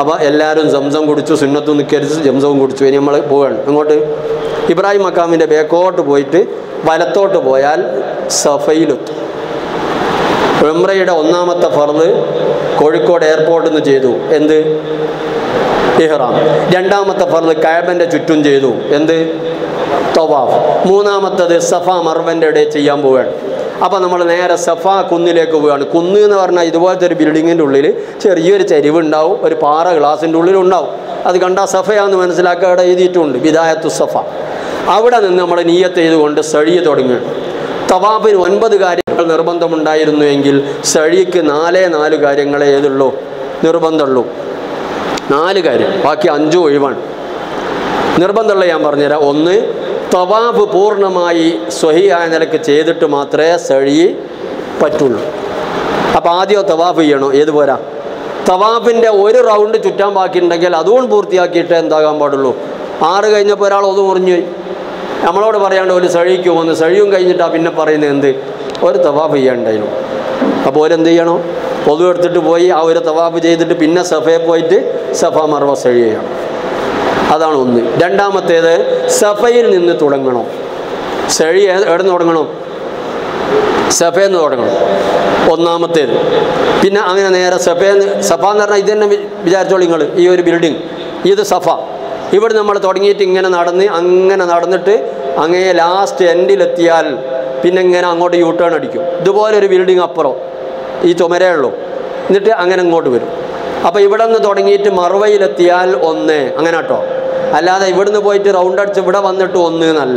അപ്പോൾ എല്ലാവരും സംസം കുടിച്ചു സുന്നത്തും നിൽക്കരുത് സംസവും കുടിച്ചു ഇനി നമ്മൾ പോവുകയാണ് അങ്ങോട്ട് ഇബ്രാഹിം മക്കാമിൻ്റെ ബേക്കോട്ട് പോയിട്ട് വലത്തോട്ട് പോയാൽ സഫയിലെത്തും ഉംറയുടെ ഒന്നാമത്തെ ഫർദ് കോഴിക്കോട് എയർപോർട്ടിൽ നിന്ന് ചെയ്തു എന്ത് ഇഹ്റാം രണ്ടാമത്തെ ഫർദ് കഴബൻ്റെ ചുറ്റും ചെയ്തു എന്ത് തവാഫ് മൂന്നാമത്തത് സഫ മർവൻ്റെ ഇടയിൽ ചെയ്യാൻ പോവുകയാണ് അപ്പോൾ നമ്മൾ നേരെ സഫ കുന്നിലേക്ക് പോവുകയാണ് കുന്ന് എന്ന് പറഞ്ഞാൽ ഇതുപോലത്തെ ഒരു ബിൽഡിങ്ങിൻ്റെ ഉള്ളിൽ ചെറിയൊരു ചരിവ് ഉണ്ടാവും ഒരു പാറ ഗ്ലാസിൻ്റെ ഉള്ളിൽ ഉണ്ടാവും അത് കണ്ടാൽ സഫയാന്ന് മനസ്സിലാക്കുക അവിടെ എഴുതിയിട്ടുണ്ട് വിദായത്തു സഫ അവിടെ നിന്ന് നമ്മൾ നീയത്ത് ചെയ്തുകൊണ്ട് സഴിയ തുടങ്ങുകയാണ് തവാബിന് ഒൻപത് കാര്യങ്ങൾ നിർബന്ധമുണ്ടായിരുന്നുവെങ്കിൽ സഴിക്ക് നാലേ നാല് കാര്യങ്ങളെ ഏതുള്ളൂ നിർബന്ധമുള്ളൂ നാല് കാര്യം ബാക്കി അഞ്ചും ഒഴിവാണ് നിർബന്ധമുള്ള ഞാൻ പറഞ്ഞുതരാം ഒന്ന് തവാബ് പൂർണ്ണമായി സ്വഹിയായ നിലക്ക് ചെയ്തിട്ട് മാത്രമേ സഴി പറ്റുള്ളൂ അപ്പോൾ ആദ്യം തവാഫ് ചെയ്യണോ ഏത് പോരാ തവാഫിൻ്റെ ഒരു റൗണ്ട് ചുറ്റാൻ ബാക്കിയുണ്ടെങ്കിൽ അതുകൊണ്ട് പൂർത്തിയാക്കിയിട്ട് എന്താകാൻ പാടുള്ളൂ ആറ് കഴിഞ്ഞപ്പോൾ ഒരാൾ ഒന്ന് മുറിഞ്ഞു പോയി നമ്മളോട് പറയാണ്ട് ഒരു സഴിക്ക് പോകുന്നു സഴിയും കഴിഞ്ഞിട്ടാണ് പിന്നെ പറയുന്നത് എന്ത് ഒരു തവാഫ് ചെയ്യാണ്ടായിരുന്നു അപ്പോൾ ഓരെന്ത് ചെയ്യണോ പൊതു എടുത്തിട്ട് പോയി ആ ഒരു തവാഫ് ചെയ്തിട്ട് പിന്നെ സഫയെ പോയിട്ട് സഫ മർവ സഴി ചെയ്യണം അതാണ് ഒന്ന് രണ്ടാമത്തേത് സഫയിൽ നിന്ന് തുടങ്ങണം സഴി ഏ- എവിടെ നിന്ന് തുടങ്ങണം സഫയിൽ നിന്ന് തുടങ്ങണം ഒന്നാമത്തേത് പിന്നെ അങ്ങനെ നേരെ സഫേന്ന് സഫ എന്ന് പറഞ്ഞാൽ ഇത് തന്നെ വി- വിചാരിച്ചോളൂ നിങ്ങൾ ഈ ഒരു ബിൽഡിംഗ് ഇത് സഫ ഇവിടെ നമ്മൾ തുടങ്ങിയിട്ട് ഇങ്ങനെ നടന്ന് അങ്ങനെ നടന്നിട്ട് അങ്ങേ ലാസ്റ്റ് എൻഡിലെത്തിയാൽ പിന്നെ ഇങ്ങനെ അങ്ങോട്ട് യൂ ടേൺ അടിക്കും ഇതുപോലെ ഒരു ബിൽഡിംഗ് അപ്പുറം ഈ ചുമരേ ഉള്ളൂ എന്നിട്ട് അങ്ങനെ ഇങ്ങോട്ട് വരും അപ്പോൾ ഇവിടെ നിന്ന് തുടങ്ങിയിട്ട് മറുവയിലെത്തിയാൽ ഒന്ന് അങ്ങനെ കേട്ടോ അല്ലാതെ ഇവിടുന്ന് പോയിട്ട് റൗണ്ട് അടിച്ച് ഇവിടെ വന്നിട്ട് ഒന്ന് എന്നല്ല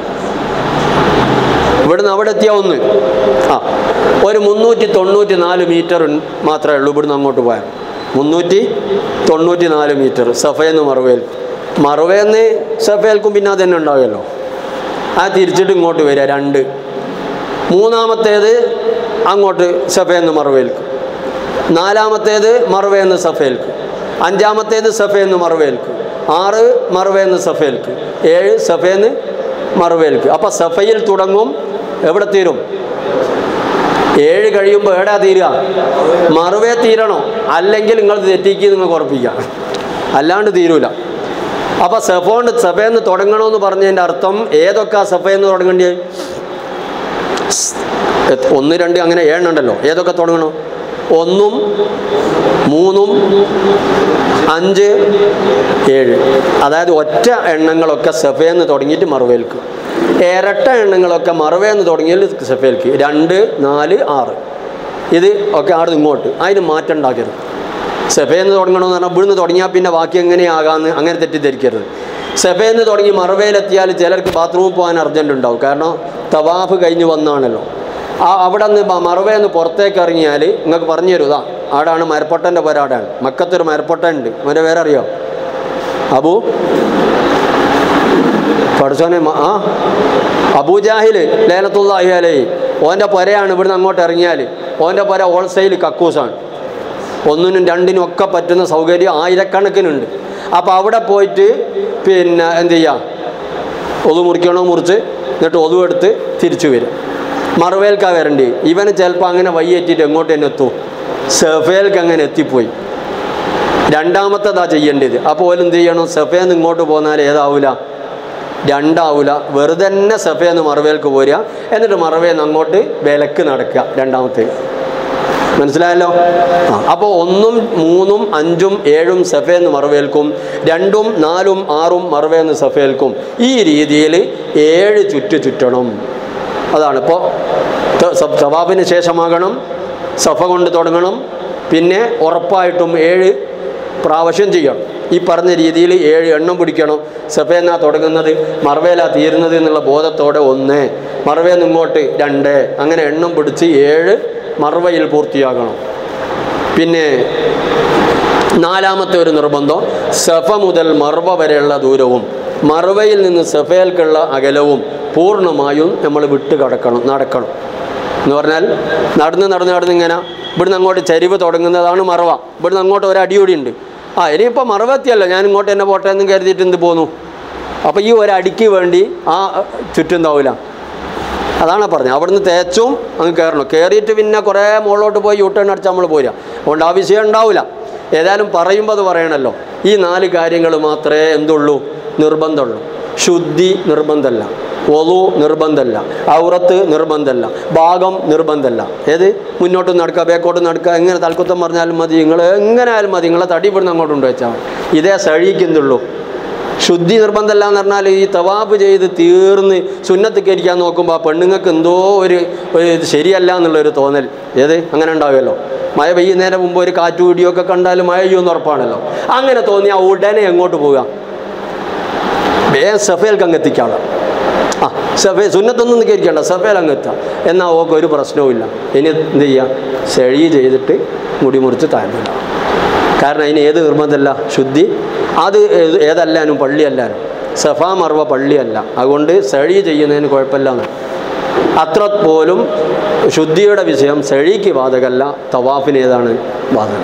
ഇവിടുന്ന് അവിടെ എത്തിയ ഒന്ന് ആ ഒരു മുന്നൂറ്റി തൊണ്ണൂറ്റി നാല് മീറ്റർ മാത്രമേ ഉള്ളൂ ഇവിടുന്ന് അങ്ങോട്ട് പോയാൽ മുന്നൂറ്റി തൊണ്ണൂറ്റി നാല് മീറ്റർ സഫയെന്ന് മറുവേൽ മറുവേന്ന് സഫേൽക്കും പിന്നെ അത് തന്നെ ഉണ്ടാവുമല്ലോ ആ തിരിച്ചിട്ട് ഇങ്ങോട്ട് വരിക രണ്ട് മൂന്നാമത്തേത് അങ്ങോട്ട് സഫയെന്ന് മറുവേൽക്ക് നാലാമത്തേത് മറുവേന്ന് സഫേൽക്ക് അഞ്ചാമത്തേത് സഫേന്ന് മറുവേൽക്ക് ആറ് മറുവേന്ന് സഫേൽക്ക് ഏഴ് സഫേന്ന് മറുവേൽക്ക് അപ്പം സഫയിൽ തുടങ്ങും എവിടെ തീരും ഏഴ് കഴിയുമ്പോൾ എവിടെയാ തീരുക മറുവേ തീരണോ അല്ലെങ്കിൽ നിങ്ങൾ തെറ്റിക്ക് നിങ്ങൾക്ക് ഉറപ്പിക്കാം അല്ലാണ്ട് തീരൂല അപ്പോൾ സഫോണ്ട് സഫയെന്ന് തുടങ്ങണമെന്ന് പറഞ്ഞതിൻ്റെ അർത്ഥം ഏതൊക്കെ സഫയെന്ന് തുടങ്ങേണ്ടത് എത്- ഒന്ന് രണ്ട് അങ്ങനെ ഏഴെണ്ണുണ്ടല്ലോ ഏതൊക്കെ തുടങ്ങണം ഒന്നും മൂന്നും അഞ്ച് ഏഴ് അതായത് ഒറ്റ എണ്ണങ്ങളൊക്കെ സഫേന്ന് തുടങ്ങിയിട്ട് മറുവേൽക്ക് ഇരട്ട എണ്ണങ്ങളൊക്കെ മറുവേന്ന് തുടങ്ങിയാൽ സഫേൽക്ക് രണ്ട് നാല് ആറ് ഇത് ഒക്കെ അവിടെ ഇങ്ങോട്ട് അതിന് മാറ്റം ഉണ്ടാക്കരുത് സെഫേന്ന് തുടങ്ങണമെന്ന് പറഞ്ഞാൽ ഇവിടുന്ന് തുടങ്ങിയാൽ പിന്നെ ബാക്കി എങ്ങനെയാകാമെന്ന് അങ്ങനെ തെറ്റിദ്ധരിക്കരുത് സെഫേന്ന് തുടങ്ങി മറവയിലെത്തിയാൽ ചിലർക്ക് ബാത്റൂമിൽ പോകാൻ അർജൻറ്റ് ഉണ്ടാവും കാരണം തവാഫ് കഴിഞ്ഞ് വന്നാണല്ലോ ആ അവിടെ നിന്ന് മറവേന്ന് പുറത്തേക്ക് ഇറങ്ങിയാൽ നിങ്ങൾക്ക് പറഞ്ഞു തരൂ ഇതാ ആടാണ് മരപ്പൊട്ടൻ്റെ പോരാടാണ് മക്കത്തൊരു മരപ്പൊട്ട ഉണ്ട് അവൻ്റെ പേര് അറിയോ അബു പഠിച്ചോനെ മ- ആ അബൂജാഹിൽ ലേലത്തുള്ളാഹി അലേ ഓൻ്റെ പുരയാണ് ഇവിടുന്ന് അങ്ങോട്ട് ഇറങ്ങിയാൽ ഓൻ്റെ പുര ഹോൾസെയിൽ കക്കൂസാണ് ഒന്നിനും രണ്ടിനും ഒക്കെ പറ്റുന്ന സൗകര്യം ആയിരക്കണക്കിനുണ്ട് അപ്പോൾ അവിടെ പോയിട്ട് പിന്നെ എന്ത് ചെയ്യുക ഒതു മുറിക്കണോ മുറിച്ച് എന്നിട്ട് ഒതു എടുത്ത് തിരിച്ചു വരും മറുവേൽക്കാ വരണ്ടി ഇവന് ചിലപ്പോൾ അങ്ങനെ വയ്യേറ്റിട്ട് എങ്ങോട്ട് തന്നെ എത്തും സെഫേൽക്ക് അങ്ങനെ എത്തിപ്പോയി രണ്ടാമത്തേതാ ചെയ്യേണ്ടത് അപ്പോൾ ഓലും എന്ത് ചെയ്യണം സഫേന്ന് ഇങ്ങോട്ട് പോന്നാൽ ഏതാവൂല രണ്ടാവൂല വെറുതെ തന്നെ സഫേന്ന് മറവേൽക്ക് പോരുക എന്നിട്ട് മറവേന്ന് അങ്ങോട്ട് വിലക്ക് നടക്കുക രണ്ടാമത്തെ മനസ്സിലായല്ലോ ആ അപ്പോൾ ഒന്നും മൂന്നും അഞ്ചും ഏഴും സഫേന്ന് മറവേൽക്കും രണ്ടും നാലും ആറും മറവേന്ന് സഫേൽക്കും ഈ രീതിയിൽ ഏഴ് ചുറ്റ് ചുറ്റണം അതാണ് ഇപ്പോൾ സവാബിന് ശേഷമാകണം സഫ കൊണ്ട് തുടങ്ങണം പിന്നെ ഉറപ്പായിട്ടും ഏഴ് പ്രാവശ്യം ചെയ്യണം ഈ പറഞ്ഞ രീതിയിൽ ഏഴ് എണ്ണം പിടിക്കണം സഫേന തുടങ്ങുന്നത് മറവേല തീരുന്നത് എന്നുള്ള ബോധത്തോടെ ഒന്ന് മറവേന്ന് ഇങ്ങോട്ട് രണ്ട് അങ്ങനെ എണ്ണം പിടിച്ച് ഏഴ് മറവയിൽ പൂർത്തിയാകണം പിന്നെ നാലാമത്തെ ഒരു നിർബന്ധം സഫ മുതൽ മർവ വരെയുള്ള ദൂരവും മർവയിൽ നിന്ന് സഫേൽക്കുള്ള അകലവും പൂർണ്ണമായും നമ്മൾ വിട്ട് കടക്കണം നടക്കണം എന്ന് പറഞ്ഞാൽ നടന്ന് നടന്ന് നടന്ന് ഇങ്ങനെ ഇവിടുന്ന് അങ്ങോട്ട് ചരിവ് തുടങ്ങുന്നതാണ് മറവ ഇവിടുന്ന് അങ്ങോട്ട് ഒരു അടിയോടി ഉണ്ട് ആ ഇനിയിപ്പോൾ മറവ എത്തിയല്ലോ ഞാൻ ഇങ്ങോട്ട് തന്നെ പോട്ടെ എന്ന് കരുതിയിട്ട് എന്ത് പോന്നു അപ്പോൾ ഈ ഒരു അടിക്ക് വേണ്ടി ആ ചുറ്റും താവില്ല അതാണ് പറഞ്ഞത് അവിടുന്ന് തേച്ചും അങ്ങ് കയറണം കയറിയിട്ട് പിന്നെ കുറേ മുകളിലോട്ട് പോയി യൂട്ടേൺ അടിച്ച് നമ്മൾ പോരുക അതുകൊണ്ട് ആ വിഷയം ഉണ്ടാവില്ല ഏതായാലും പറയുമ്പോൾ അത് പറയണല്ലോ ഈ നാല് കാര്യങ്ങൾ മാത്രമേ എന്തുള്ളൂ നിർബന്ധമുള്ളൂ ശുദ്ധി നിർബന്ധമല്ല ഒതു നിർബന്ധമല്ല ഔറത്ത് നിർബന്ധമല്ല ഭാഗം നിർബന്ധമല്ല ഏത് മുന്നോട്ട് നടക്കുക ബേക്കോട്ട് നടക്കുക എങ്ങനെ തൽക്കുത്തം പറഞ്ഞാലും മതി നിങ്ങൾ എങ്ങനെ ആയാലും മതി നിങ്ങളെ തടി ഇവിടുന്ന് അങ്ങോട്ട് കൊണ്ടുവച്ചാൽ മതി ഇതേ സഴിക്കുന്നുള്ളൂ ശുദ്ധി നിർബന്ധമല്ല എന്ന് പറഞ്ഞാൽ ഈ തവാബ് ചെയ്ത് തീർന്ന് സുന്നത്ത് കരിക്കാൻ നോക്കുമ്പോൾ ആ പെണ്ണുങ്ങൾക്ക് എന്തോ ഒരു ഒരു ഇത് ശരിയല്ല എന്നുള്ളൊരു തോന്നൽ ഏത് അങ്ങനെ ഉണ്ടാവുമല്ലോ മഴ പെയ്യുന്നതിന് മുമ്പ് ഒരു കാറ്റു ഇടിയൊക്കെ കണ്ടാൽ മഴ പെയ്യുമെന്ന് ഉറപ്പാണല്ലോ അങ്ങനെ തോന്നിയാൽ ഉടനെ എങ്ങോട്ട് പോവുക വേ സഫേൽക്ക് അങ്ങ് എത്തിക്കാളാം ആ സഫേ സുന്നത്തൊന്നും നിൽക്കരിക്കണ്ട സഫേൽ അങ്ങ് എത്താം എന്നാൽ ഓക്ക് ഒരു പ്രശ്നവുമില്ല ഇനി എന്ത് ചെയ്യുക ചെഴി ചെയ്തിട്ട് മുടി മുറിച്ച് താഴ്ന്നില്ല കാരണം അതിന് ഏത് നിർബന്ധമല്ല ശുദ്ധി അത് ഏത് ഏതല്ലാനും പള്ളിയല്ലാനും സഫാ മർവ പള്ളിയല്ല അതുകൊണ്ട് സെഴി ചെയ്യുന്നതിന് കുഴപ്പമില്ല എന്ന് അത്ര പോലും ശുദ്ധിയുടെ വിഷയം സെഴിക്ക് ബാധകമല്ല തവാഫിന് ഏതാണ് ബാധകം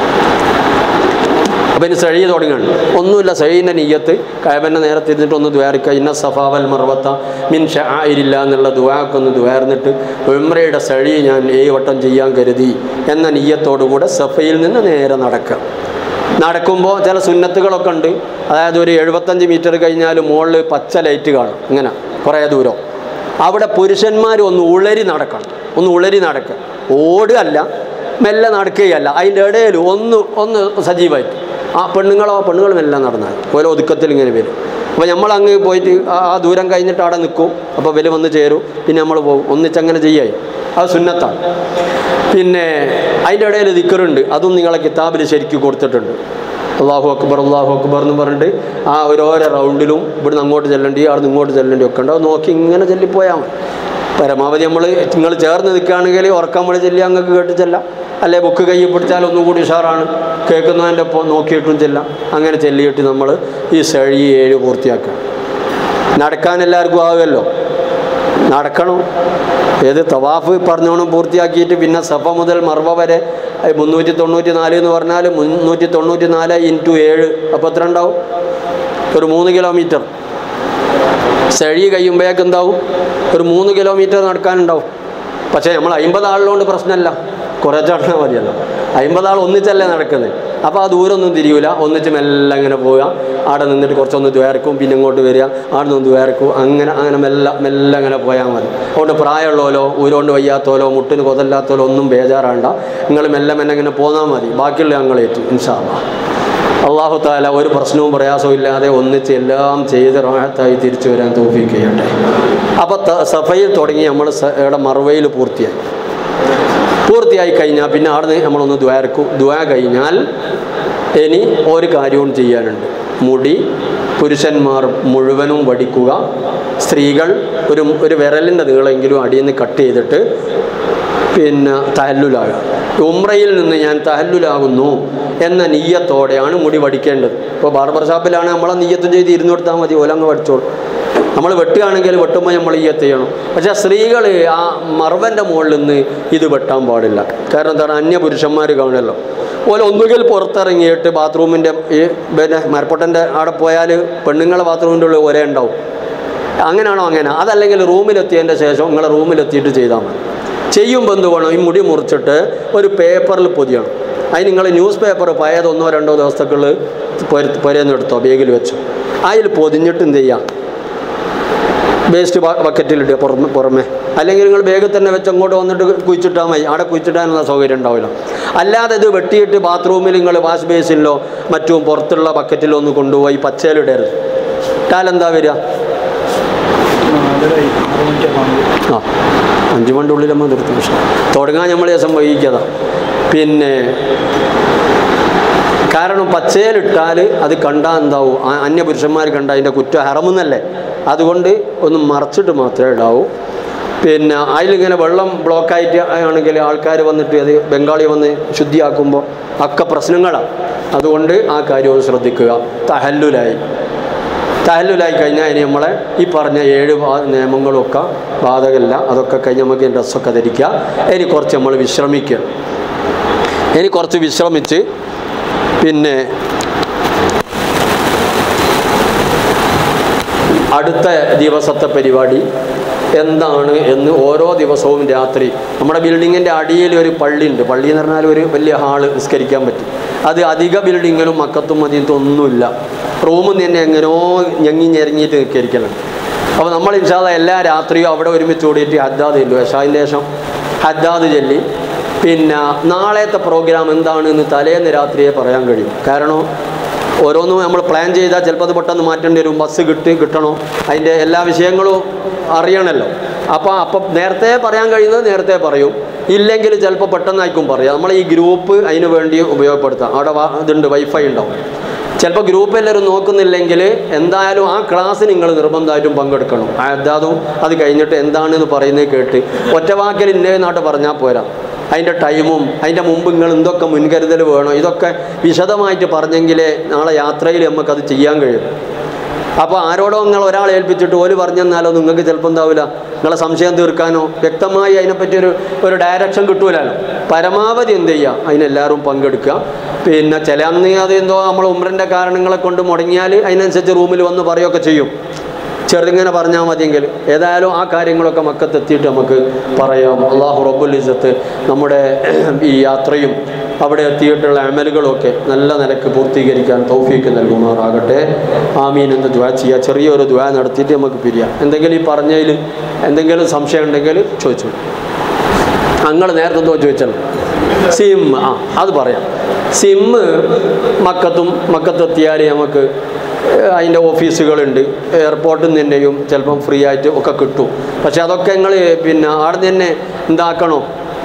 അപ്പം ഇനി സഴി തുടങ്ങുകയാണ് ഒന്നുമില്ല സഴീൻ്റെ നീയത്ത് കയബൻ്റെ നേരെ തിരിഞ്ഞിട്ട് ഒന്ന് ദ്വാരിക്കുക ഇന്ന സഫാവൽ മർവത്ത മിൻ ഷായിരില്ല എന്നുള്ള ദ്വാക്ക് ഒന്ന് ദ്വാർന്നിട്ട് ഉമ്രയുടെ സഴി ഞാൻ ഏഴ് വട്ടം ചെയ്യാൻ കരുതി എന്ന നീയത്തോടുകൂടെ സഫയിൽ നിന്ന് നേരെ നടക്കുക നടക്കുമ്പോൾ ചില സുന്നത്തുകളൊക്കെ ഉണ്ട് അതായത് ഒരു എഴുപത്തഞ്ച് മീറ്റർ കഴിഞ്ഞാൽ മുകളിൽ പച്ച ലൈറ്റ് കാണും ഇങ്ങനെ കുറേ ദൂരം അവിടെ പുരുഷന്മാർ ഒന്ന് ഉളരി നടക്കണം ഒന്ന് ഉളരി നടക്കുക ഓടുകയല്ല മെല്ലെ നടക്കുകയല്ല അതിൻ്റെ ഇടയിൽ ഒന്ന് ഒന്ന് സജീവമായിട്ട് ആ പെണ്ണുങ്ങളോ പെണ്ണുങ്ങൾ മെല്ലെ നടന്നാൽ ഓരോ ഒതുക്കത്തിൽ ഇങ്ങനെ വരും അപ്പോൾ നമ്മൾ അങ്ങ് പോയിട്ട് ആ ആ ദൂരം കഴിഞ്ഞിട്ട് അവിടെ നിൽക്കും അപ്പോൾ വില വന്ന് ചേരും പിന്നെ നമ്മൾ പോകും ഒന്നിച്ചങ്ങനെ ചെയ്യായി അത് സുന്നത്താണ് പിന്നെ അതിൻ്റെ ഇടയിൽ ദിക്കറുണ്ട് അതും നിങ്ങളെ കിതാബിൽ ശരിക്കും കൊടുത്തിട്ടുണ്ട് അള്ളാഹു അക്ബർ അള്ളാഹു അക്ബർ എന്ന് പറഞ്ഞിട്ട് ആ ഓരോരോ റൗണ്ടിലും ഇവിടുന്ന് അങ്ങോട്ട് ചെല്ലണ്ടി അവിടുന്ന് ഇങ്ങോട്ട് ചെല്ലണ്ടി ഒക്കെ ഉണ്ട് അത് നോക്കി ഇങ്ങനെ ചെല്ലിപ്പോയാൽ മതി പരമാവധി നമ്മൾ നിങ്ങൾ ചേർന്ന് നിൽക്കുകയാണെങ്കിൽ ഉറക്കം വിളി ചെല്ലി അങ്ങക്ക് കേട്ട് ചെല്ലാം അല്ലെ ബുക്ക് കയ്യിൽ പിടിച്ചാൽ ഒന്നും കൂടി ഉഷാറാണ് കേൾക്കുന്നതിൻ്റെ ഒപ്പം നോക്കിയിട്ടും ചെല്ലാം അങ്ങനെ ചെല്ലിയിട്ട് നമ്മൾ ഈ സെഴി ഏഴ് പൂർത്തിയാക്കുക നടക്കാൻ എല്ലാവർക്കും ആവുമല്ലോ നടക്കണം ഏത് തവാഫ് പറഞ്ഞോണം പൂർത്തിയാക്കിയിട്ട് പിന്നെ സഫ മുതൽ മർവ വരെ അത് മുന്നൂറ്റി തൊണ്ണൂറ്റി നാല് എന്ന് പറഞ്ഞാൽ മുന്നൂറ്റി തൊണ്ണൂറ്റി നാല് ഇൻറ്റു ഏഴ് അപ്പോൾ എത്ര ഉണ്ടാവും ഒരു മൂന്ന് കിലോമീറ്റർ സെഴി കഴിയുമ്പോഴേക്ക് എന്താവും ഒരു മൂന്ന് കിലോമീറ്റർ നടക്കാനുണ്ടാവും പക്ഷേ നമ്മൾ അമ്പത് ആളിലോണ്ട് പ്രശ്നമല്ല കുറേ നടന്നാൽ മതിയല്ലോ അമ്പത് ആൾ ഒന്നിച്ചല്ലേ നടക്കുന്നത് അപ്പോൾ ആ ദൂരമൊന്നും തിരിയൂല ഒന്നിച്ച് മെല്ലെ അങ്ങനെ പോവുക അവിടെ നിന്നിട്ട് കുറച്ചൊന്ന് ദ്വേർക്കും പിന്നെ ഇങ്ങോട്ട് വരിക അവിടെ നിന്ന് ദ്വേർക്കും അങ്ങനെ അങ്ങനെ മെല്ലെ മെല്ലെ അങ്ങനെ പോയാൽ മതി അതുകൊണ്ട് പ്രായമുള്ളവരോ ഊരോണ്ട് വയ്യാത്തോലോ മുട്ടിന് കൊതല്ലാത്തോലോ ഒന്നും ബേജാറാണ്ട നിങ്ങൾ മെല്ലെ മെല്ലെ ഇങ്ങനെ പോന്നാൽ മതി ബാക്കിയുള്ള ഞങ്ങളേറ്റു ഇൻഷാല്ലാ അള്ളാഹു താല ഒരു പ്രശ്നവും പ്രയാസവും ഇല്ലാതെ ഒന്നിച്ച് എല്ലാം ചെയ്ത് റാഹത്തായി തിരിച്ചു വരാൻ തോഫീക്ക് ചെയ്യട്ടെ അപ്പോൾ സഫയിൽ തുടങ്ങി നമ്മൾ ഇവിടെ മറുവയിൽ പൂർത്തിയായി പൂർത്തിയായി കഴിഞ്ഞാൽ പിന്നെ അവിടുന്ന് നമ്മളൊന്ന് ദ്വാരക്കും ദ്വാ കഴിഞ്ഞാൽ ഇനി ഒരു കാര്യവും ചെയ്യാനുണ്ട് മുടി പുരുഷന്മാർ മുഴുവനും വടിക്കുക സ്ത്രീകൾ ഒരു ഒരു വിരലിൻ്റെ നീളെങ്കിലും അടിയിൽ നിന്ന് കട്ട് ചെയ്തിട്ട് പിന്നെ തഹല്ലുലാകുക ഉമ്രയിൽ നിന്ന് ഞാൻ തഹല്ലുലാകുന്നു എന്ന നീയത്തോടെയാണ് മുടി വടിക്കേണ്ടത് ഇപ്പോൾ ബാർബർ ഷാപ്പിലാണ് നമ്മളെ നീയത്തും ചെയ്ത് ഇരുന്ന് കൊടുത്താൽ മതി ഓലങ്ങ് പഠിച്ചോളൂ നമ്മൾ വെട്ടുകയാണെങ്കിൽ വെട്ടുമ്പോൾ നമ്മൾ ഈ ചെയ്യണം പക്ഷേ സ്ത്രീകൾ ആ മർവൻ്റെ മുകളിൽ നിന്ന് ഇത് വെട്ടാൻ പാടില്ല കാരണം എന്താണ് അന്യ പുരുഷന്മാർ കാണുമല്ലോ ഓല ഒന്നുകിൽ പുറത്തിറങ്ങിയിട്ട് ബാത്റൂമിൻ്റെ ഈ പിന്നെ മരപ്പൊട്ടൻ്റെ അവിടെ പോയാൽ പെണ്ണുങ്ങളെ ബാത്റൂമിൻ്റെ ഉള്ളിൽ ഒരേ ഉണ്ടാവും അങ്ങനെയാണോ അങ്ങനെ അതല്ലെങ്കിൽ റൂമിലെത്തിയതിൻ്റെ ശേഷം നിങ്ങളെ റൂമിലെത്തിയിട്ട് ചെയ്താൽ മതി ചെയ്യുമ്പോൾ എന്ത് വേണം ഈ മുടി മുറിച്ചിട്ട് ഒരു പേപ്പറിൽ പൊതിയണം അതിന് നിങ്ങൾ ന്യൂസ് പേപ്പർ പഴയത് ഒന്നോ രണ്ടോ ദിവസത്തേക്കുള്ളിൽ പൊരേന്ന് എടുത്തോ ബാഗിൽ വെച്ചു അതിൽ പൊതിഞ്ഞിട്ട് എന്ത് ചെയ്യാം വേസ്റ്റ് ബക്കറ്റിലിടുക പുറമെ പുറമെ അല്ലെങ്കിൽ നിങ്ങൾ ബാഗിൽ തന്നെ വെച്ച് അങ്ങോട്ട് വന്നിട്ട് കുഴിച്ചിട്ടാൽ മതി അവിടെ കുഴിച്ചിട്ടാനുള്ള സൗകര്യം ഉണ്ടാവില്ല അല്ലാതെ ഇത് വെട്ടിയിട്ട് ബാത്റൂമിൽ നിങ്ങൾ വാഷ് ബേസിനിലോ മറ്റും പുറത്തുള്ള ബക്കറ്റിലോ ഒന്ന് കൊണ്ടുപോയി പച്ചയിലിടരുത് ഇട്ടാലെന്താ വരിക ആ അഞ്ച് മണിൻ്റെ ഉള്ളിൽ നമ്മൾ നിർത്തി പക്ഷേ തുടങ്ങാൻ നമ്മൾ ദിവസം വൈകിക്കതാ പിന്നെ കാരണം പച്ചയിലിട്ടാൽ അത് കണ്ടാൽ എന്താവും ആ അന്യ പുരുഷന്മാർ കണ്ട അതിൻ്റെ കുറ്റം ഹറമെന്നല്ലേ അതുകൊണ്ട് ഒന്ന് മറച്ചിട്ട് മാത്രമേ ഇടാവൂ പിന്നെ അതിലിങ്ങനെ വെള്ളം ബ്ലോക്കായിട്ട് ആണെങ്കിൽ ആൾക്കാർ വന്നിട്ട് അത് ബംഗാളി വന്ന് ശുദ്ധിയാക്കുമ്പോൾ ഒക്കെ പ്രശ്നങ്ങളാണ് അതുകൊണ്ട് ആ കാര്യം ഒന്ന് ശ്രദ്ധിക്കുക തഹല്ലുലായി തഹല്ലുലായി കഴിഞ്ഞാൽ ഇനി നമ്മളെ ഈ പറഞ്ഞ ഏഴ് ബാ- നിയമങ്ങളൊക്കെ ബാധകമല്ല അതൊക്കെ കഴിഞ്ഞ് നമുക്ക് ഡ്രസ്സൊക്കെ ധരിക്കുക ഇനി കുറച്ച് നമ്മൾ വിശ്രമിക്കുക ഇനി കുറച്ച് വിശ്രമിച്ച് പിന്നെ അടുത്ത ദിവസത്തെ പരിപാടി എന്താണ് എന്ന് ഓരോ ദിവസവും രാത്രി നമ്മുടെ ബിൽഡിങ്ങിൻ്റെ അടിയിൽ ഒരു പള്ളിയുണ്ട് പള്ളി എന്ന് പറഞ്ഞാൽ ഒരു വലിയ ഹാള് നിസ്കരിക്കാൻ പറ്റും അത് അധിക ബിൽഡിങ്ങിലും മക്കത്തും മദീനത്തും ഒന്നുമില്ല റൂമിൽ തന്നെ എങ്ങനെയോ ഞെങ്ങി ഞെരങ്ങിയിട്ട് നിൽക്കരിക്കണം അപ്പോൾ നമ്മൾ ഇൻഷാല്ല എല്ലാ രാത്രിയും അവിടെ ഒരുമിച്ച് കൂടിയിട്ട് ഹദ്ദാദ് ചെല്ലും യശാദിൻ്റെ ശേഷം ഹദ്ദാദ് ചൊല്ലി പിന്നെ നാളത്തെ പ്രോഗ്രാം എന്താണെന്ന് തലേന്ന് രാത്രിയെ പറയാൻ കഴിയും കാരണം ഓരോന്നും നമ്മൾ പ്ലാൻ ചെയ്താൽ ചിലപ്പോൾ അത് പെട്ടെന്ന് മാറ്റേണ്ടി വരും ബസ് കിട്ടി കിട്ടണോ അതിൻ്റെ എല്ലാ വിഷയങ്ങളും അറിയണമല്ലോ അപ്പോൾ അപ്പം നേരത്തെ പറയാൻ കഴിയുന്നത് നേരത്തെ പറയും ഇല്ലെങ്കിൽ ചിലപ്പോൾ പെട്ടെന്നായിരിക്കും പറയാം നമ്മൾ ഈ ഗ്രൂപ്പ് അതിന് വേണ്ടി ഉപയോഗപ്പെടുത്താം അവിടെ വാ- ഇതുണ്ട് വൈഫൈ ഉണ്ടാവും ചിലപ്പോൾ ഗ്രൂപ്പ് എല്ലാവരും നോക്കുന്നില്ലെങ്കിൽ എന്തായാലും ആ ക്ലാസ് നിങ്ങൾ നിർബന്ധമായിട്ടും പങ്കെടുക്കണം അതാതും അത് കഴിഞ്ഞിട്ട് എന്താണെന്ന് പറയുന്നത് കേട്ട് ഒറ്റവാക്കിൽ ഇന്നേ നാട്ട് പറഞ്ഞാൽ പോരാ അതിൻ്റെ ടൈമും അതിൻ്റെ മുമ്പ് നിങ്ങൾ എന്തൊക്കെ മുൻകരുതൽ വേണോ ഇതൊക്കെ വിശദമായിട്ട് പറഞ്ഞെങ്കിലേ നാളെ യാത്രയിൽ നമുക്കത് ചെയ്യാൻ കഴിയും അപ്പോൾ ആരോടോ നിങ്ങൾ ഒരാളെ ഏൽപ്പിച്ചിട്ട് ഓല് പറഞ്ഞെന്നാലോ നിങ്ങൾക്ക് ചിലപ്പോൾ എന്താവില്ല നിങ്ങളെ സംശയം തീർക്കാനോ വ്യക്തമായി അതിനെപ്പറ്റി ഒരു ഒരു ഡയറക്ഷൻ കിട്ടൂലല്ലോ പരമാവധി എന്ത് ചെയ്യുക അതിനെല്ലാവരും പങ്കെടുക്കുക പിന്നെ ചില അന്ന് അത് എന്തോ നമ്മൾ ഉമ്രൻ്റെ കാരണങ്ങളെ കൊണ്ട് മുടങ്ങിയാൽ അതിനനുസരിച്ച് റൂമിൽ വന്ന് പറയുകയൊക്കെ ചെയ്യും ചെറുതിങ്ങനെ പറഞ്ഞാൽ മതിയെങ്കിൽ ഏതായാലും ആ കാര്യങ്ങളൊക്കെ മക്കത്തെത്തിയിട്ട് നമുക്ക് പറയാം അള്ളാഹു റബ്ബുൽ ഇസത്ത് നമ്മുടെ ഈ യാത്രയും അവിടെ എത്തിയിട്ടുള്ള അമലുകളൊക്കെ നല്ല നിലക്ക് പൂർത്തീകരിക്കാൻ തൗഫീക്ക് നൽകുമാറാകട്ടെ ആമീൻ എന്ന് ദ്വാ ചെയ്യുക ചെറിയൊരു ദ്വാ നടത്തിയിട്ട് നമുക്ക് പിരിയാം എന്തെങ്കിലും ഈ പറഞ്ഞതിൽ എന്തെങ്കിലും സംശയം ഉണ്ടെങ്കിൽ ചോദിച്ചു നിങ്ങൾ നേരത്തെ എന്തോ ചോദിച്ചല്ലോ സിം ആ അത് പറയാം സിമ്മ് മക്കത്തും മക്കത്തെത്തിയാൽ നമുക്ക് അതിൻ്റെ ഓഫീസുകളുണ്ട് എയർപോർട്ടിൽ നിന്ന് തന്നെയും ചിലപ്പം ഫ്രീ ആയിട്ട് ഒക്കെ കിട്ടും പക്ഷെ അതൊക്കെ നിങ്ങൾ പിന്നെ അവിടെ നിന്ന് തന്നെ എന്താക്കണോ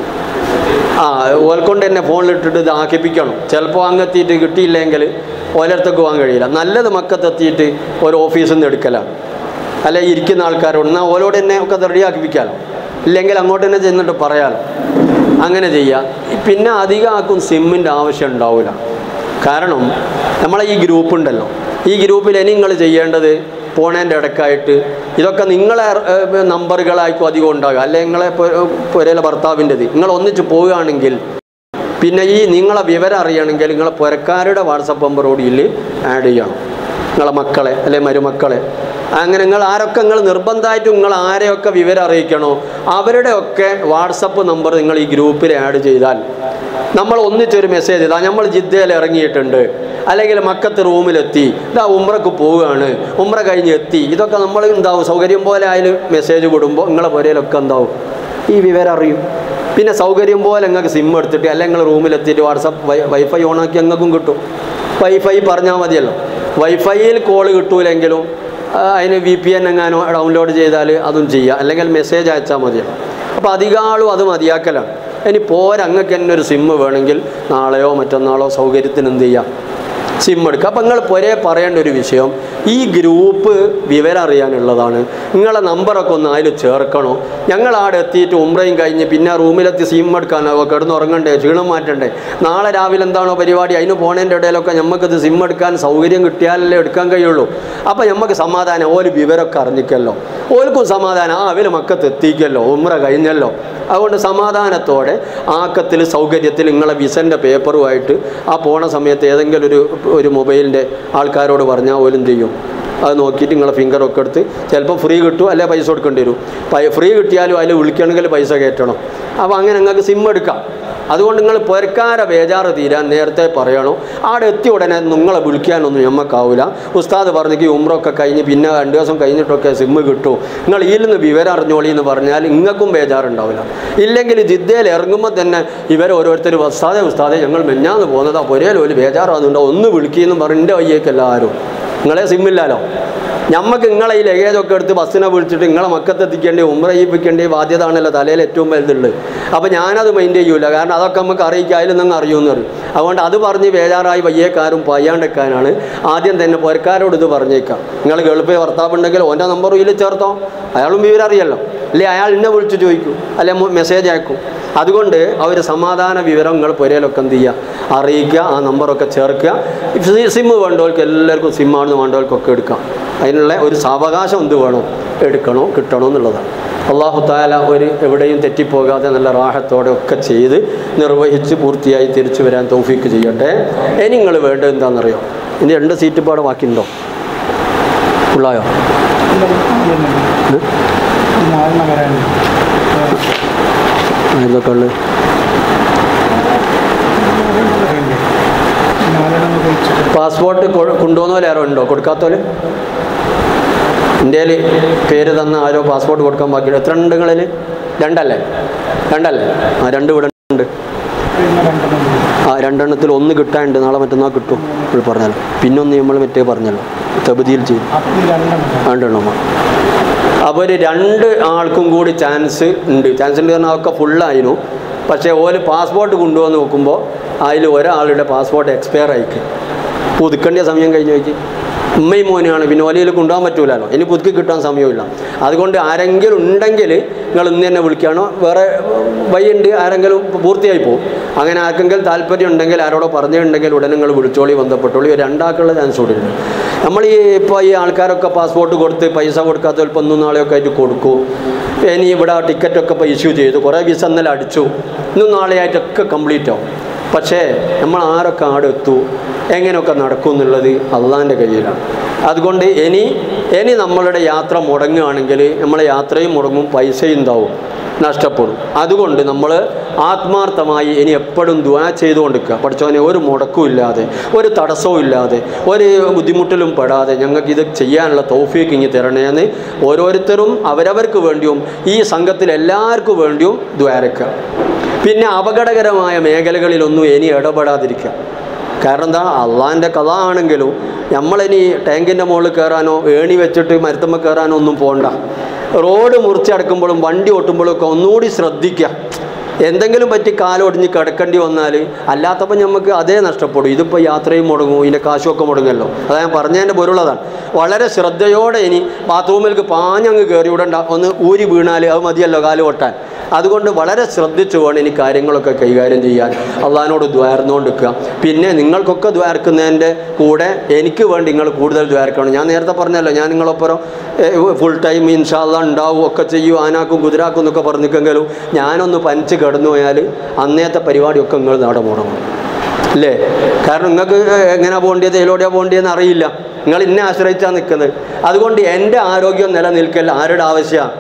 ആ ഓൽക്കൊണ്ട് തന്നെ ഫോണിലിട്ടിട്ട് ഇത് ആക്കിപ്പിക്കണം ചിലപ്പോൾ അങ്ങെത്തിയിട്ട് കിട്ടിയില്ലെങ്കിൽ ഓലടുത്തേക്ക് പോകാൻ കഴിയില്ല നല്ലത് മക്കത്തെത്തിയിട്ട് ഒരു ഓഫീസിൽ നിന്ന് എടുക്കലാണ് അല്ലെ ഇരിക്കുന്ന ആൾക്കാരോട് എന്നാൽ ഓലോട് തന്നെ ഒക്കെ റെഡിയാക്കിപ്പിക്കാമല്ലോ ഇല്ലെങ്കിൽ അങ്ങോട്ട് തന്നെ ചെന്നിട്ട് പറയാലോ അങ്ങനെ ചെയ്യുക പിന്നെ അധികം ആക്കും സിമ്മിൻ്റെ ആവശ്യം ഉണ്ടാവില്ല കാരണം നമ്മളെ ഈ ഗ്രൂപ്പ് ഉണ്ടല്ലോ ഈ ഗ്രൂപ്പിൽ ഇനി നിങ്ങൾ ചെയ്യേണ്ടത് പോണേൻ്റെ ഇടയ്ക്കായിട്ട് ഇതൊക്കെ നിങ്ങളെ ഏഹ്, നമ്പറുകളായിരിക്കും അധികം ഉണ്ടാകുക അല്ലെങ്കിൽ നിങ്ങളെ പുരയിലെ ഭർത്താവിൻ്റെത് നിങ്ങൾ ഒന്നിച്ച് പോവുകയാണെങ്കിൽ പിന്നെ ഈ നിങ്ങളെ വിവരം അറിയണമെങ്കിൽ നിങ്ങളെ പുരക്കാരുടെ വാട്സപ്പ് നമ്പറോട് ഇതിൽ ആഡ് ചെയ്യണം നിങ്ങളെ മക്കളെ അല്ലെ മരുമക്കളെ അങ്ങനെ നിങ്ങൾ ആരൊക്കെ നിങ്ങൾ നിർബന്ധമായിട്ടും നിങ്ങൾ ആരെയൊക്കെ വിവരം അറിയിക്കണോ അവരുടെയൊക്കെ വാട്സപ്പ് നമ്പർ നിങ്ങൾ ഈ ഗ്രൂപ്പിൽ ആഡ് ചെയ്താൽ നമ്മൾ ഒന്നിച്ചൊരു മെസ്സേജ് ഇതാ നമ്മൾ ജിദ്ദയിൽ ഇറങ്ങിയിട്ടുണ്ട് അല്ലെങ്കിൽ മക്കത്ത് റൂമിലെത്തി ഇതാ ഉമ്രക്ക് പോവുകയാണ് ഉമ്ര കഴിഞ്ഞ് എത്തി ഇതൊക്കെ നമ്മൾ എന്താവും സൗകര്യം പോലെ ആയാലും മെസ്സേജ് കൊടുമ്പോൾ നിങ്ങളെ പുരയിലൊക്കെ എന്താവും ഈ വിവരം അറിയും പിന്നെ സൗകര്യം പോലെ നിങ്ങൾക്ക് സിം എടുത്തിട്ട് അല്ലെങ്കിൽ നിങ്ങൾ റൂമിലെത്തിയിട്ട് വാട്സപ്പ് വൈ വൈഫൈ ഓണാക്കി ഞങ്ങൾക്കും കിട്ടും വൈഫൈ പറഞ്ഞാൽ മതിയല്ലോ വൈഫൈയിൽ കോൾ കിട്ടൂലെങ്കിലും ആ, അതിന് വി പി എൻ എങ്ങാനോ ഡൗൺലോഡ് ചെയ്താൽ അതും ചെയ്യാം അല്ലെങ്കിൽ മെസ്സേജ് അയച്ചാൽ മതിയല്ലോ അപ്പോൾ അധികാളും അത് മതിയാക്കലാണ് ഇനി പോരാ അങ്ങക്ക് തന്നെ ഒരു സിമ്മ് വേണമെങ്കിൽ നാളെയോ മറ്റന്നാളോ സൗകര്യത്തിന് എന്ത് ചെയ്യാം സിം എടുക്കുക അപ്പം നിങ്ങൾ പൊരേ പറയേണ്ട ഒരു വിഷയം ഈ ഗ്രൂപ്പ് വിവരം അറിയാനുള്ളതാണ് നിങ്ങളെ നമ്പറൊക്കെ ഒന്ന് അതിൽ ചേർക്കണോ ഞങ്ങൾ അവിടെ എത്തിയിട്ട് ഉമ്രയും കഴിഞ്ഞ് പിന്നെ റൂമിലെത്തി സിം എടുക്കാനോ കിടന്നുറങ്ങണ്ടേ ക്ഷീണം മാറ്റണ്ടേ നാളെ രാവിലെ എന്താണോ പരിപാടി അതിന് പോണേൻ്റെ ഇടയിലൊക്കെ നമുക്കത് സിം എടുക്കാൻ സൗകര്യം കിട്ടിയാലല്ലേ എടുക്കാൻ കഴിയുള്ളൂ അപ്പോൾ നമുക്ക് സമാധാനം ഓല് വിവരമൊക്കെ അറിഞ്ഞിക്കല്ലോ ഓൽക്കും സമാധാനം ആ അവർ മക്കത്ത് എത്തിക്കല്ലോ ഉമ്ര കഴിഞ്ഞല്ലോ അതുകൊണ്ട് സമാധാനത്തോടെ ആക്കത്തിൽ സൗകര്യത്തിൽ നിങ്ങളെ വിസൻ്റെ പേപ്പറുമായിട്ട് ആ പോണ സമയത്ത് ഏതെങ്കിലും ഒരു ഒരു മൊബൈലിൻ്റെ ആൾക്കാരോട് പറഞ്ഞാൽ പോലും ചെയ്യും അത് നോക്കിയിട്ട് നിങ്ങളെ ഫിംഗറൊക്കെ എടുത്ത് ചിലപ്പോൾ ഫ്രീ കിട്ടും അല്ലെങ്കിൽ പൈസ കൊടുക്കേണ്ടി വരും പൈ- ഫ്രീ കിട്ടിയാലും അതിൽ വിളിക്കണമെങ്കിൽ പൈസ കയറ്റണം അപ്പോൾ അങ്ങനെ നിങ്ങൾക്ക് സിം എടുക്കാം അതുകൊണ്ട് നിങ്ങൾ പൊരക്കാര ബേജാറ് തീരാൻ നേരത്തെ പറയണം അവിടെ എത്തിയ ഉടനെ നിങ്ങളെ വിളിക്കാനൊന്നും ഞമ്മക്കാവില്ല ഉസ്താദ് പറഞ്ഞെങ്കിൽ ഉമ്രൊക്കെ കഴിഞ്ഞ് പിന്നെ രണ്ട് ദിവസം കഴിഞ്ഞിട്ടൊക്കെ സിമ്മ് കിട്ടും നിങ്ങൾ ഇതിൽ നിന്ന് വിവരം അറിഞ്ഞോളി എന്ന് പറഞ്ഞാൽ നിങ്ങൾക്കും ബേജാറുണ്ടാവില്ല ഇല്ലെങ്കിൽ ജിദ്ദയിൽ ഇറങ്ങുമ്പോൾ തന്നെ ഇവർ ഓരോരുത്തർ ഉസ്താദെ ഉസ്താദെ ഞങ്ങൾ മെഞ്ഞാന്ന് പോകുന്നതാ പൊരയിൽ ഒരു ബേജാറാകുന്നുണ്ടോ ഒന്ന് വിളിക്കുകയെന്ന് പറഞ്ഞ് എൻ്റെ വയ്യേക്കല്ല ആരും നിങ്ങളെ സിമ്മില്ലല്ലോ ഞമ്മക്ക് നിങ്ങളെ ഈ ലഗേജൊക്കെ എടുത്ത് ബസ്സിനെ വിളിച്ചിട്ട് നിങ്ങളെ മക്കത്തെത്തിക്കേണ്ടി ഉമ്ര ചെയ്യിപ്പിക്കേണ്ടി ബാധ്യത ആണല്ലോ തലയിൽ ഏറ്റവും വലുതുള്ളത് അപ്പോൾ ഞാനത് മൈൻഡ് ചെയ്യൂല കാരണം അതൊക്കെ നമുക്ക് അറിയിക്കുക അതിൽ നിങ്ങൾ അറിയുമെന്ന് പറയും അതുകൊണ്ട് അത് പറഞ്ഞ് ബേജാറായി വയ്യേക്കാരും പയ്യാണ്ടെക്കാനാണ് ആദ്യം തന്നെ പുരക്കാരോട് ഇത് പറഞ്ഞേക്കാം നിങ്ങൾ ഗൾഫിൽ ഭർത്താവ് ഉണ്ടെങ്കിൽ ഓൻ്റെ നമ്പർ ഇതിൽ ചേർത്തോ അയാളും വിവരം അറിയല്ലോ അല്ലെ അയാൾ എന്നെ വിളിച്ച് ചോദിക്കും അല്ലെ മെസ്സേജ് അയക്കും അതുകൊണ്ട് അവർ സമാധാന വിവരങ്ങൾ പുരയിലൊക്കെ എന്ത് ചെയ്യുക അറിയിക്കുക ആ നമ്പറൊക്കെ ചേർക്കുക സി- സിമ്മ് വേണ്ടവർക്ക് എല്ലാവർക്കും സിമ്മാണെന്ന് വേണ്ടവർക്കൊക്കെ എടുക്കാം അതിനുള്ള ഒരു സാവകാശം എന്ത് വേണം എടുക്കണോ കിട്ടണോ എന്നുള്ളതാണ് അള്ളാഹു താല ഒരു എവിടെയും തെറ്റിപ്പോകാതെ നല്ല റാഹത്തോടെ ഒക്കെ ചെയ്ത് നിർവഹിച്ച് പൂർത്തിയായി തിരിച്ചു വരാൻ തൗഫീക്ക് ചെയ്യട്ടെ ഇനി നിങ്ങൾ വേണ്ടത് എന്താണെന്നറിയോ ഇനി രണ്ട് സീറ്റ് പാടെ ബാക്കിയുണ്ടോ ഉള്ളായോ നാലെണ്ണം വരാനുണ്ട് ഇതൊക്കെ ഉള്ളത് നാലെണ്ണം കഴിച്ചിട്ട് പാസ്പോർട്ട് കൊണ്ടുപോകുന്നവരെ ആരോ ഉണ്ടോ കൊടുക്കാത്തവര് ഇന്ത്യയിൽ പേര് തന്ന ആരോ പാസ്പോർട്ട് കൊടുക്കാൻ ബാക്കിയുണ്ട് എത്ര ഉണ്ട് നിങ്ങളിൽ രണ്ടല്ലേ രണ്ടല്ലേ ആ രണ്ട് ഇവിടെ ഉണ്ട് പിന്നെ രണ്ടെണ്ണം പോയി. ആ രണ്ടെണ്ണത്തിൽ ഒന്ന് കിട്ടാനുണ്ട് നാളെ മറ്റന്നാൾ കിട്ടും ഇപ്പോൾ പറഞ്ഞാലോ പിന്നൊന്ന് നമ്മൾ മറ്റേ പറഞ്ഞല്ലോ തബദിയിൽ ചെയ്യും അപ്പൊ ഈ രണ്ടെണ്ണം രണ്ടെണ്ണം അപ്പോൾ ഒരു രണ്ട് ആൾക്കും കൂടി ചാൻസ് ഉണ്ട് ചാൻസ് ഉണ്ട് പറഞ്ഞാൽ ഒക്കെ ഫുള്ളായിരുന്നു പക്ഷേ ഓല് പാസ്പോർട്ട് കൊണ്ടുവന്ന് നോക്കുമ്പോൾ അതിൽ ഒരാളുടെ പാസ്പോർട്ട് എക്സ്പയർ ആയിക്ക് പുതുക്കേണ്ട സമയം കഴിഞ്ഞ് നോക്കി ഉമ്മയും മോനെയാണ് പിന്നെ ഒലയിൽ കൊണ്ടുപോകാൻ പറ്റൂലല്ലോ ഇനി പുതുക്കി കിട്ടാൻ സമയമില്ല അതുകൊണ്ട് ആരെങ്കിലും ഉണ്ടെങ്കിൽ നിങ്ങൾ ഇന്ന് തന്നെ വിളിക്കുകയാണോ വേറെ വഴിയുണ്ട് ആരെങ്കിലും പൂർത്തിയായി പോകും അങ്ങനെ ആർക്കെങ്കിലും താല്പര്യം ഉണ്ടെങ്കിൽ ആരോടോ പറഞ്ഞിട്ടുണ്ടെങ്കിൽ ഉടനെ നിങ്ങൾ വിളിച്ചോളി ബന്ധപ്പെട്ടോളി ഒരു രണ്ടാക്കുള്ള ചാൻസ് കൂടി ഉണ്ട് നമ്മൾ ഈ ഇപ്പോൾ ഈ ആൾക്കാരൊക്കെ പാസ്പോർട്ട് കൊടുത്ത് പൈസ കൊടുക്കാത്ത ചിലപ്പോൾ ഒന്നും നാളെയൊക്കെ ആയിട്ട് കൊടുക്കും ഇനി ഇവിടെ ടിക്കറ്റൊക്കെ ഇപ്പോൾ ഇഷ്യൂ ചെയ്തു കുറേ വിസ ഇന്നലെ അടിച്ചു ഇന്നും നാളെയായിട്ടൊക്കെ കംപ്ലീറ്റ് ആവും പക്ഷേ നമ്മൾ ആരൊക്കെ ആടെ എത്തൂ എങ്ങനെയൊക്കെ നടക്കും എന്നുള്ളത് അള്ളാൻ്റെ കയ്യിലാണ് അതുകൊണ്ട് ഇനി ഇനി നമ്മളുടെ യാത്ര മുടങ്ങുകയാണെങ്കിൽ നമ്മളെ യാത്രയും മുടങ്ങും പൈസയും ഉണ്ടാവും നഷ്ടപ്പെടും അതുകൊണ്ട് നമ്മൾ ആത്മാർത്ഥമായി ഇനി എപ്പോഴും ദുആ ചെയ്തുകൊണ്ടിരിക്കുക പഠിച്ചവനെ ഒരു മുടക്കവും ഇല്ലാതെ ഒരു തടസ്സവും ഇല്ലാതെ ഒരു ബുദ്ധിമുട്ടിലും പെടാതെ ഞങ്ങൾക്ക് ഇത് ചെയ്യാനുള്ള തൗഫീക്ക് ഇങ്ങി തരണേന്ന് ഓരോരുത്തരും അവരവർക്ക് വേണ്ടിയും ഈ സംഘത്തിൽ എല്ലാവർക്കും വേണ്ടിയും ദ്വാരക്കുക പിന്നെ അപകടകരമായ മേഖലകളിലൊന്നും ഇനി ഇടപെടാതിരിക്കുക കാരണം എന്താ അള്ളാൻ്റെ കഥ ആണെങ്കിലും നമ്മളിനി ടാങ്കിൻ്റെ മുകളിൽ കയറാനോ ഏണി വെച്ചിട്ട് മരത്തുമ്മ കയറാനോ ഒന്നും പോകണ്ട റോഡ് മുറിച്ചടക്കുമ്പോഴും വണ്ടി ഓട്ടുമ്പോഴും ഒക്കെ ഒന്നുകൂടി ശ്രദ്ധിക്കുക എന്തെങ്കിലും പറ്റി കാലൊടിഞ്ഞ് കിടക്കേണ്ടി വന്നാൽ അല്ലാത്തപ്പോൾ നമുക്ക് അതേ നഷ്ടപ്പെടും ഇതിപ്പോൾ യാത്രയും മുടങ്ങും ഇതിൻ്റെ കാശുമൊക്കെ മുടങ്ങുമല്ലോ അതാ ഞാൻ പറഞ്ഞതിൻ്റെ പൊരുള്ളതാണ് വളരെ ശ്രദ്ധയോടെ ഇനി ബാത്റൂമിലേക്ക് പാഞ്ഞങ്ങ് കയറി വിടണ്ട ഒന്ന് ഊരി വീണാൽ അത് മതിയല്ലോ കാല് കൊട്ടാൻ അതുകൊണ്ട് വളരെ ശ്രദ്ധിച്ചു വേണം ഇനി കാര്യങ്ങളൊക്കെ കൈകാര്യം ചെയ്യാൻ അള്ളഹാനോട് ദ്വാർന്നുകൊണ്ടിരിക്കുക പിന്നെ നിങ്ങൾക്കൊക്കെ ദ്വാർക്കുന്നതിൻ്റെ കൂടെ എനിക്ക് വേണ്ടി നിങ്ങൾ കൂടുതൽ ദ്വാർക്കണം ഞാൻ നേരത്തെ പറഞ്ഞല്ലോ ഞാൻ നിങ്ങളൊപ്പരം ഫുൾ ടൈം ഇൻഷാല്ല ഉണ്ടാവും ഒക്കെ ചെയ്യും ആനാക്കും കുതിരാക്കും എന്നൊക്കെ പറഞ്ഞിട്ടെങ്കിലും ഞാനൊന്ന് പനിച്ച് കിടന്നു പോയാൽ അന്നേത്തെ പരിപാടിയൊക്കെ നിങ്ങൾ നാടെ മുടങ്ങും അല്ലേ കാരണം നിങ്ങൾക്ക് എങ്ങനെ പോകേണ്ടത് എതിലൂടെയാണ് പോകേണ്ടതെന്ന് അറിയില്ല നിങ്ങൾ ഇന്നെ ആശ്രയിച്ചാണ് നിൽക്കുന്നത് അതുകൊണ്ട് എൻ്റെ ആരോഗ്യം നിലനിൽക്കൽ ആരുടെ ആവശ്യമാണ്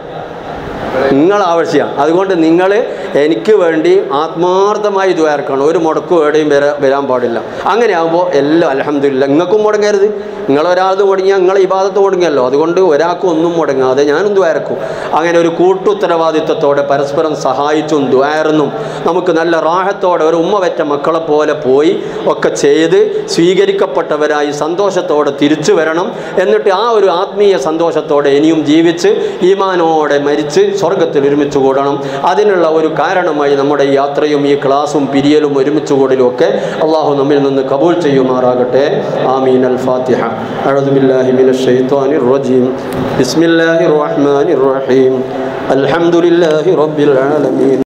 നിങ്ങൾ ആവശ്യമാണ് അതുകൊണ്ട് നിങ്ങൾ എനിക്ക് വേണ്ടി ആത്മാർത്ഥമായി ദ്വാരക്കണം ഒരു മുടക്കും എവിടെയും വരാ വരാൻ പാടില്ല അങ്ങനെ ആകുമ്പോൾ എല്ലാം അലഹമില്ല നിങ്ങൾക്കും മുടങ്ങരുത് നിങ്ങളൊരാളത് മുടങ്ങിയാൽ നിങ്ങളെ ഇബാദത്ത് മുടങ്ങിയല്ലോ അതുകൊണ്ട് ഒരാൾക്കും ഒന്നും മുടങ്ങാതെ ഞാനും ദ്വാരക്കും അങ്ങനെ ഒരു കൂട്ടുത്തരവാദിത്വത്തോടെ പരസ്പരം സഹായിച്ചും ദ്വാരന്നും നമുക്ക് നല്ല റാഹത്തോടെ ഒരു ഉമ്മ വെറ്റ മക്കളെ പോലെ പോയി ഒക്കെ ചെയ്ത് സ്വീകരിക്കപ്പെട്ടവരായി സന്തോഷത്തോടെ തിരിച്ചു വരണം എന്നിട്ട് ആ ഒരു ആത്മീയ സന്തോഷത്തോടെ ഇനിയും ജീവിച്ച് ഈമാനോടെ മരിച്ച് സ്വർഗത്തിൽ ഒരുമിച്ച് കൂടണം അതിനുള്ള ഒരു കാരണമായി നമ്മുടെ ഈ യാത്രയും ഈ ക്ലാസ്സും പിരിയലും ഒരുമിച്ച് കൂടലും ഒക്കെ അള്ളാഹു നമ്മിൽ നിന്ന് കബൂൽ ചെയ്യുമാറാകട്ടെ ആമീൻ അൽ ഫാത്തിഹ أعوذ بالله من الشيطان الرجيم بسم الله الرحمن الرحيم الحمد لله رب العالمين